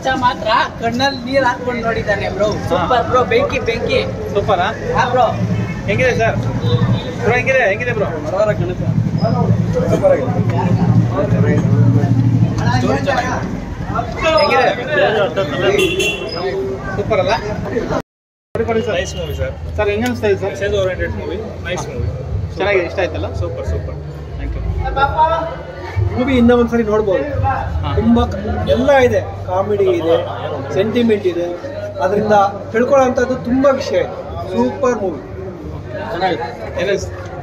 ಮಚ್ಚ ಮಾತ್ರ ಕಣ್ಣಲ್ಲಿ ನೀರ್ ಹಾಕೊಂಡು ನೋಡಿದ್ದಾನೆ ಬ್ರೋ ಸೂಪರ್ ಬ್ರೋ ಬೆಂಕಿ ಬೆಂಕಿ ಸೂಪರಾ ಹಾ ಬ್ರೋ ಹೆಂಗಿದೆ ಸರ್ ಬ್ರೋ ಹೆಂಗಿದೆ ಹೆಂಗಿದೆ ಬ್ರೋ ಹೆಂಗಿದೆ ಸೂಪರ್ ಅಲ್ಲ ಕೊಡಿ ಕೊಡಿ sir nice movie sir sir ಹೆಂಗ ಅನಿಸ್ತಾ ಇದೆ sir message oriented movie nice movie ಚೆನ್ನಾಗಿದೆ ಇಷ್ಟ ಆಯ್ತಲ್ಲ super super thank you movie ಇನ್ನೂ ಒಂದ್ಸರಿ ನೋಡ್ಬೋದು ತುಂಬಾ ಎಲ್ಲ ಇದೆ ಕಾಮಿಡಿ ಇದೆ ಸೆಂಟಿಮೆಂಟ್ ಇದೆ ಅದರಿಂದ ತಿಳ್ಕೊಳ್ಳೋಂಥದ್ದು ತುಂಬಾ ವಿಷಯ ಇದೆ ಸೂಪರ್ ಮೂವಿ ಚೆನ್ನಾಗಿದೆ ಏನಿದೆ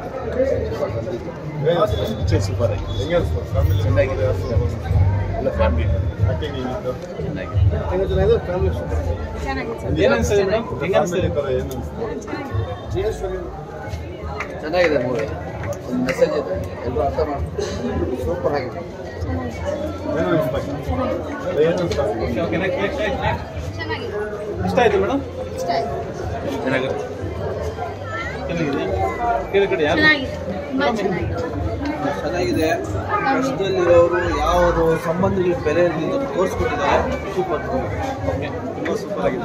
ಸೂಪರ್ ಆಗಿ ಚೆನ್ನಾಗಿದೆ ಎಲ್ಲ ಫ್ಯಾಮಿಲಿ ಏನು ಅನಿಸ್ತದೆ ಮೇಡಮ್ ಹೆಂಗ ಅನಿಸ್ತದೆ ಚೆನ್ನಾಗಿದೆ ಮೂವಿ ಒಂದು ಮೆಸೇಜ್ ಇದೆ ಎಲ್ಲರೂ ಅರ್ಥ ಮಾಡ್ಕೊಂಡು ಸೂಪರ್ ಆಗಿದೆ ಓಕೆ ಓಕೆ ನೆಕ್ಸ್ಟ್ ನೆಕ್ಸ್ಟ್ ಇಷ್ಟ ಆಯ್ತು ಮೇಡಮ್ ಚೆನ್ನಾಗಿದೆ ಚೆನ್ನಾಗಿದೆ ಬೇರೆ ಕಡೆ ಯಾರು ಚೆನ್ನಾಗಿದೆ ಕಷ್ಟದಲ್ಲಿರೋರು ಯಾವ ಸಂಬಂಧಗಳಿಗೆ ಬೆಲೆ ಇರಲಿಲ್ಲ ತೋರಿಸ್ಕೊಟ್ಟಿದ್ದಾರೆ ಸೂಪರ್ ಓಕೆ ತುಂಬ ಸೂಪರ್ ಆಗಿದೆ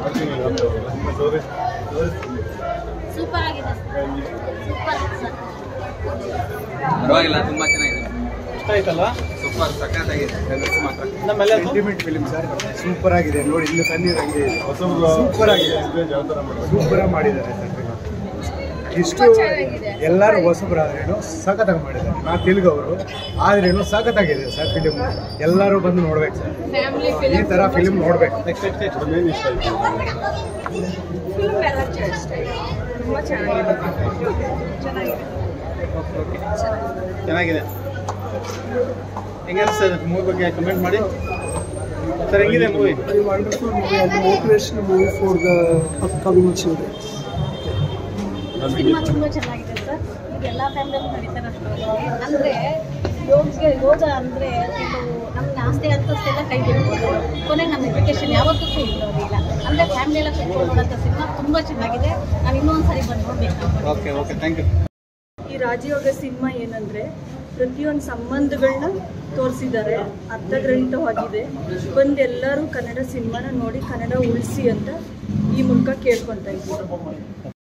ಸೂಪರ್ ಆಗಿದೆ ಸೂಪರ್ ಪರವಾಗಿಲ್ಲ ತುಂಬಾ ಚೆನ್ನಾಗಿದೆ ಇಷ್ಟ ಆಯ್ತಲ್ವಾ ಸೂಪರ್ ಸಖತ್ತಾಗಿದೆ ಮಾತ್ರ ನಮ್ಮೆಲ್ಲ ಸೆಂಟಿಮೆಂಟ್ ಫಿಲಿಮ್ ಸರ್ ಸೂಪರ್ ಆಗಿದೆ ನೋಡಿ ಇಲ್ಲಿ ಕಣ್ಣೀರು ಹಂಗೆ ಸೂಪರ್ ಆಗಿದೆ ಸೂಪರ್ ಮಾಡಿದ್ದಾರೆ ಸರ್ film. ಇಷ್ಟು ಎಲ್ಲರೂ ಹೊಸಬರಾದ್ರೇನು ಸಖತ್ತಾಗಿ ಮಾಡಿದ್ದಾರೆ ನಾ ತೆಲುಗು ಅವರು ಆದ್ರೇನು ಸಖತ್ತಾಗಿದೆ ಸರ್ ಫಿಲಿಮ್ ಎಲ್ಲರೂ ಬಂದು ನೋಡ್ಬೇಕು ಸರ್ ಫ್ಯಾಮಿಲಿ ಈ ತರ ಫಿಲಿಮ್ ನೋಡ್ಬೇಕು ನೆಕ್ಸ್ಟ್ ನೆಕ್ಸ್ಟ್ ನೆಕ್ಸ್ಟ್ ಏನು ಇಷ್ಟ ಆಯ್ತು ಫಿಲ್ಮ್ ಎಲ್ಲ ತುಂಬ ಚೆನ್ನಾಗಿದೆ ಚೆನ್ನಾಗಿದೆ ಓಕೆ ಓಕೆ ಚೆನ್ನಾಗಿದೆ ಹೆಂಗೆ ಅನಿಸ್ತದೆ ಮೂವಿ ಬಗ್ಗೆ ಕಮೆಂಟ್ ಮಾಡಿ ಸರ್ ಹೆಂಗಿದೆ ಮೂವಿ ವಂಡರ್ಫುಲ್ ಮೂವಿ ಅದು motivation movie for the upcoming children cinema ತುಂಬ ಚೆನ್ನಾಗಿದೆ ಸರ್ ಈಗ ಎಲ್ಲ ಫ್ಯಾಮಿಲಿಯಲ್ಲೂ ನಡೀತಾರೆ ಅಷ್ಟೊಂದು ಅಂದರೆ ಯೋಗ ಯೋಗ ಅಂದರೆ ಕೆಲವು ನಮ್ಮ ಆಸ್ತಿ ಅಂತಸ್ತೆಲ್ಲ ಕೈ ಬಿಡ್ಬೋದು ಕೊನೆಗೆ ನಮ್ಮ ಎಜುಕೇಷನ್ ಯಾವತ್ತೂ ಇರೋದಿಲ್ಲ ಅಂದರೆ ಫ್ಯಾಮಿಲಿ ಎಲ್ಲ ಕುತ್ಕೊಂಡು ನೋಡೋಂಥ ಸಿನಿಮಾ ತುಂಬ ಚೆನ್ನಾಗಿದೆ ನಾವು ಇನ್ನೊಂದು ಸರಿ ಬಂದು ನೋಡಬೇಕು ಓಕೆ ಓಕೆ ಥ್ಯಾಂಕ್ ಯು ಈ ರಾಜಯೋಗ ಸಿನಿಮಾ ಏನಂದ್ರೆ ಪ್ರತಿಯೊಂದು ಸಂಬಂಧಗಳನ್ನ ತೋರಿಸಿದ್ದಾರೆ ಅರ್ಥಗರ್ಭಿತವಾಗಿದೆ ಬಂದು ಎಲ್ಲರೂ ಕನ್ನಡ ಸಿನಿಮಾನ ನೋಡಿ ಕನ್ನಡ ಉಳಿಸಿ ಅಂತ ಈ ಮೂಲಕ ಕೇಳ್ಕೊತಾ ಇದ್ದೀವಿ